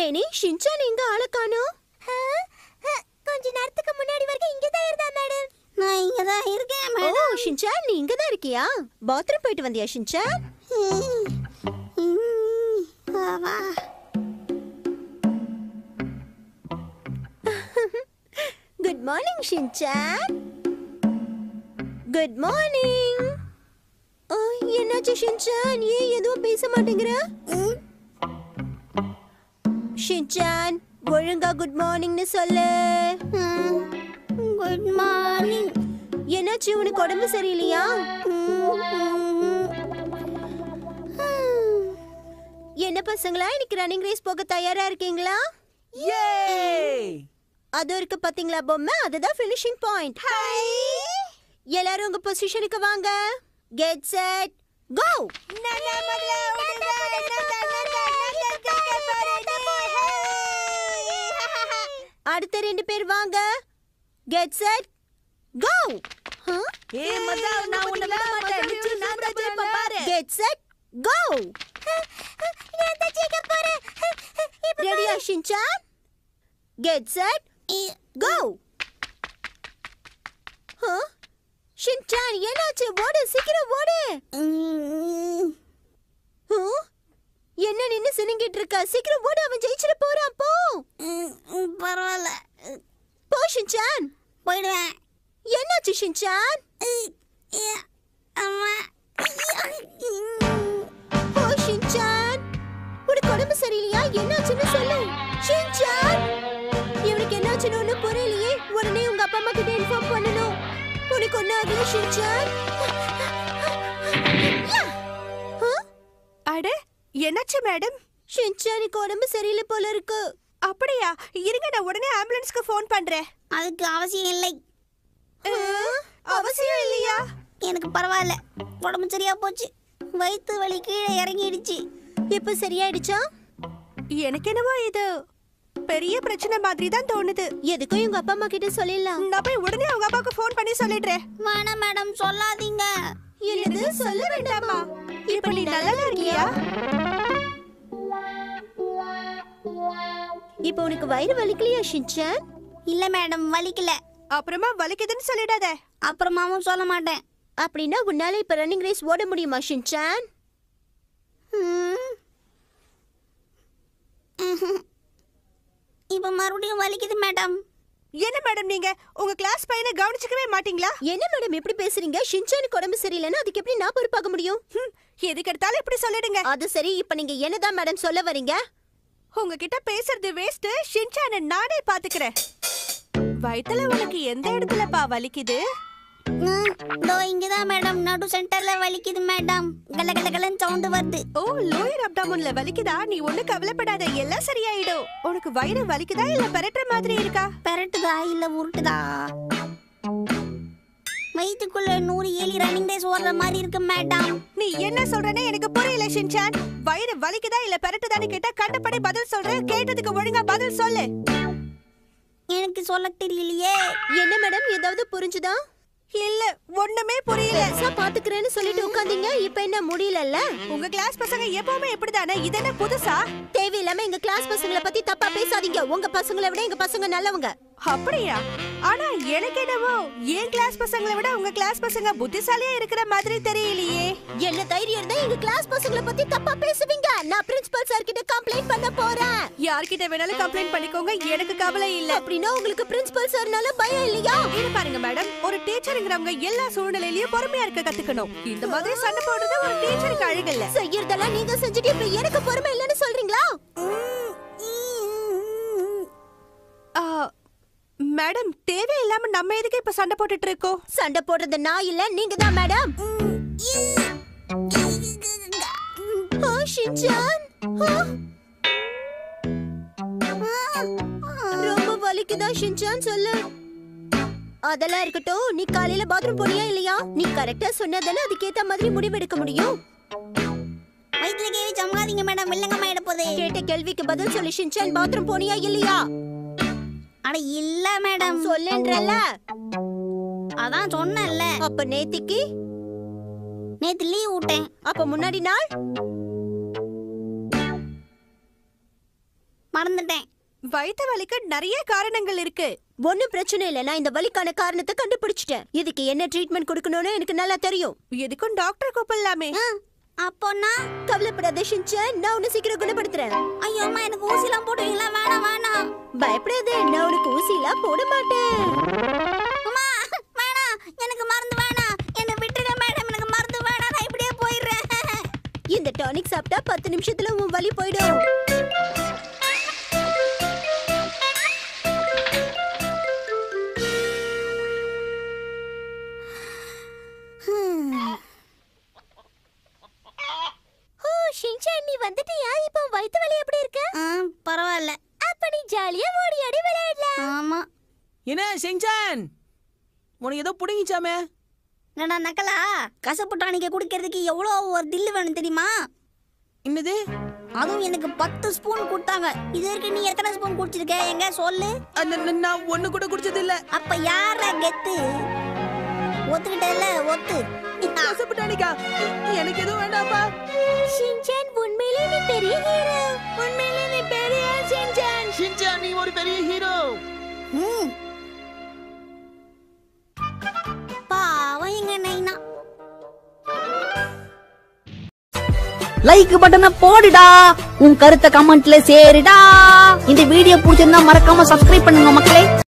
Danny Shinchan எங்க ஆள காணோம் கொஞ்ச நேரத்துக்கு முன்னாடி வரைக்கும் இங்க தான் இருந்தா மேடம் நான் இங்க தான் இருக்கேன் ஓ மேடம் ஷின்சான் நீ இங்க தான் இருக்கியா பாத்ரூம் போயிட்டு வந்தியா ஷின்சான் ஆவா. Good morning Shinchan good morning என்னாச்சு ஷின்சான் ஏன் எதுவும் பேச மாட்டேங்கிற ம், ஷின்சான் ஒழுங்கா குட் மார்னிங்னு சொல்லு ம். குட் மார்னிங் என்னாச்சு உனக்கு உடம்பு சரியில்லையா என்ன பசங்களா இன்னைக்கு ரன்னிங் ரேஸ் போக தயாரா இருக்கீங்களா அது இருக்கு பாத்தீங்களா பொம்மை அதுதான் ஃபினிஷிங் பாயிண்ட் எல்லாரும் உங்க பொசிஷனுக்கு வாங்க கெட் செட் கோ அடுத்த ரெண்டு பேர் வாங்க கெட் செட் கோ ஏய் மதா நான் உன்னை விட மாட்டேன் நிச்சயம் நான் தான் ஜெயிப்பேன் பாரு கெட் செட் கோ ரெடியா Shinchan get set go Shinchan என்னாச்சு ஓடு சீக்கிரம் ஓடு Huh? என்ன நின்னு சினுங்கிட்டு இருக்க சீக்கிரம் ஓடு அவன் ஜெயிச்சிட போறான் போ பரவாயில்ல போ ஷின்சான் போயிடுவேன் என்னாச்சு ஷின்சான் அம்மா ஓ ஷின்சான் உனக்கு உடம்பு சரியில்லையா என்னாச்சுன்னு சொல்லு ஷின்சான் இவனுக்கு என்னாச்சுன்னு ஒன்றும் புரியலையே உடனே உங்க அப்பா அம்மா கிட்ட இன்ஃபார்ம் பண்ணணும் உனக்கு ஒன்றும் ஆகல ஷின்சான் Huh? அட என்னாச்சு மேடம் ஷின்சானுக்கு உடம்பு சரியில்லை போல இருக்கு அப்படியா இருங்க நான் உடனே ஆம்புலன்ஸ்க்கு ஃபோன் பண்றேன் அதுக்கு அவசியம் இல்லை Huh? அவசியம் இல்லையா எனக்கு பரவாயில்ல உடம்பு சரியா போச்சு வயிற்று வலி கீழே இறங்கிடுச்சு இப்ப சரியாயிடுச்சா எனக்கு என்னவோ இது பெரிய பிரச்சனை மாதிரி தான் தோணுது எதுக்கும் இவங்க அப்பா அம்மா கிட்ட சொல்லிடலாம் நான் போய் உடனே அவங்க அப்பாவுக்கு ஃபோன் பண்ணி சொல்லிடுறேன் வேணாம் மேடம் சொல்லாதீங்க என்னது சொல்ல வேண்டாமா இப்ப நீ நல்லா இருக்கியா இப்போ உனக்கு வயிறு வலிக்கலையா ஷின்சான் இல்ல மேடம் வலிக்கல அப்புறமா வலிக்குதுன்னு சொல்லிடாத அப்புறமாவும் சொல்ல மாட்டேன் அப்படின்னா உன்னால இப்ப ரன்னிங் ரேஸ் ஓட முடியுமா ஷின்சான் ம். ம்ஹும். இப்ப மறுபடியும் வலிக்குது மேடம் என்ன மேடம் நீங்க உங்க கிளாஸ் பையனை கவனிச்சுக்கவே மாட்டீங்களா என்ன மேடம் எப்படி பேசுறீங்க ஷின்சானுக்கு உடம்பு சரியில்லைன்னா அதுக்கு எப்படி நான் பொறுப்பாக முடியும் ஹம், எதுக்கு எடுத்தாலும் இப்படி சொல்லிடுங்க அது சரி இப்ப நீங்க என்னதான் மேடம் சொல்ல வரீங்க உங்ககிட்ட பேசுறது வேஸ்ட் ஷின்சான நானே பாத்துக்கிறேன் வயித்துல உனக்கு எந்த இடத்துலப்பா வலிக்குது ம், இதோ இங்கதான் மேடம் நடு சென்டர்ல வலிக்குது மேடம் கல கல கலன்னு சவுண்ட் வருது ஓ லோயர் அப்டாமன்ல வலிக்குதா நீ ஒண்ணு கவலைப்படாத எல்லாம் சரியாயிடும் உனக்கு வயிறு வலிக்குதா இல்ல பெரட்டுற மாதிரி இருக்கா பெரட்டுதா இல்ல உருட்டுதா வயிற்றுக்குள்ள நூறு ஏழி ரன்னிங் ரேஸ் ஓடுற மாதிரி இருக்கு மேடம் நீ என்ன சொல்றேன்னு எனக்கு புரியல ஷின்சான் வயிறு வலிக்குதா இல்ல பெரட்டுதான்னு கேட்டா கண்டபடி பதில் சொல்றேன் கேட்டதுக்கு ஒழுங்கா பதில் சொல்லு எனக்கு சொல்ல தெரியலையே என்ன மேடம் ஏதாவது புரிஞ்சுதா இல்ல ஒண்ணுமே புரியல பெருசா பாத்துக்கிறேன்னு சொல்லிட்டு உட்காந்தீங்க இப்ப என்ன முடியலல்ல உங்க கிளாஸ் பசங்க எப்பவுமே இப்படிதானே இது என்ன புதுசா தேவையில்லாம எங்க கிளாஸ் பசங்களை பத்தி தப்பா பேசாதீங்க உங்க பசங்களை விட எங்க பசங்க நல்லவங்க அப்படியா ஆனா எனக்கு என்னவோ என் கிளாஸ் பசங்களை விட உங்க கிளாஸ் பசங்க புத்திசாலியா இருக்கிற மாதிரி தெரியலையே என்ன தைரியம் இருந்தா எங்க கிளாஸ் பசங்களை பத்தி தப்பா பேசுவீங்க நான் பிரின்சிபல் சார் கிட்ட கம்ப்ளைண்ட் பண்ண போறேன் யார்கிட்ட வேணாலும் கம்ப்ளைண்ட் பண்ணிக்கோங்க எனக்கு கவலை இல்ல அப்படின்னா உங்களுக்கு பிரின்சிபல் சார்னால பயம் இல்லையா இது பாருங்க மேடம் ஒரு டீச்சருங்கிறவங்க எல்லா சூழ்நிலையிலயும் பொறுமையா இருக்க கத்துக்கணும் இந்த மாதிரி சண்டை போடுறது ஒரு டீச்சருக்கு அழகில்ல செய்யறதெல்லாம் நீங்க செஞ்சுட்டு இப்ப எனக்கு பொறுமை இல்லைன்னு சொல்றீங்களா ஆ, மேடம் தேவையில்லாம நம்ம எதுக்கு இப்ப சண்டை போட்டுட்டு இருக்கோம் சண்டை போடுறது நான் இல்ல நீங்க தான் மேடம் ஆ, ஷின்சான் ஆ, ரொம்ப வலிக்குதா ஷின்சான் சொல்லு அதெல்லாம் இருக்கட்டும் நீ காலையில பாத்ரூம் போனியா இல்லையா நீ கரெக்டா சொன்னதானே அதுக்கேத்த மாதிரி முடிவெடுக்க முடியும் வயிற்றுல கேவி சமாளிங்க மேடம் வில்லங்கம்மா இட போதே கேட்ட கேள்விக்கு பதில் சொல்லி ஷின்சான் பாத்ரூம் போனியா இல்லையா அட இல்ல மேடம் சொல்லேன்றல அதான் சொன்னேன்ல அப்ப நேத்திக்கு நேத்து லீவ் விட்டேன் அப்ப முன்னாடி நாள் மறந்துட்டேன் வயித்து வலிக்கு நிறைய காரணங்கள் இருக்கு ஒண்ணும் பிரச்சனை இல்ல நான் இந்த வலிக்கான காரணத்தை கண்டுபிடிச்சிட்டேன் இதுக்கு என்ன ட்ரீட்மெண்ட் கொடுக்கணும்னு எனக்கு நல்லா தெரியும் எதுக்கும் டாக்டர் கூப்பிடலாமே ஆ, அப்போனா கவலைப்படாத ஷின்சான் நான் உன்னை சீக்கிரம் குணப்படுத்துறேன் ஐயோ அம்மா எனக்கு ஊசிலாம் போடுவீங்களா வேணாம் வேணாம் பயப்படாத நான் உனக்கு ஊசிலாம் போட மாட்டேன் அம்மா வேணாம் எனக்கு மருந்து வேணாம் என்னை விட்டுருங்க மேடம் எனக்கு மருந்து வேணாம் நான் இப்படியே போயிடுறேன் இந்த டானிக் சாப்பிட்டா பத்து நிமிஷத்துல உன் வலி போயிடும் ஓ ஷின்சான் நீ வந்துட்டியா இப்போ வயித்து வலி எப்படி இருக்கு ஆ, பரவாயில்ல அப்ப நீ ஜாலியா ஓடி ஆடி விளையாடலாம் ஆமா என்ன செஞ்சான் உனக்கு ஏதோ புடுங்கிச்சாமே என்னடா நக்கலா கசப்பு டானிக்க குடிக்கிறதுக்கு எவ்வளோ ஒரு தில்லு வேணும் தெரியுமா என்னது அதுவும் எனக்கு பத்து ஸ்பூன் கொடுத்தாங்க இது வரைக்கும் நீ எத்தனை ஸ்பூன் குடிச்சிருக்க எங்க சொல்லு அ, ந- ந- நான் ஒண்ணு கூட குடிச்சது இல்ல அப்ப யார கெத்து ஒத்துக்கிட்டல ஒத்து கசப்புட்டானிக்கா எனக்கு எதுவும் வேண்டாம்ப்பா ஷின்சான் உண்மையிலே நீ பெரிய ஹீரோ உண்மையிலே நீ பெரிய ஷின்சான் ஷின்சான் நீ ஒரு பெரிய ஹீரோ ம். பாவம் எங்க நைனா லைக் பட்டனை போடுடா உன் கருத்தை கமெண்ட்ல சேருடா இந்த வீடியோ பிடிச்சிருந்தா மறக்காம சப்ஸ்கிரைப் பண்ணுங்க மக்களே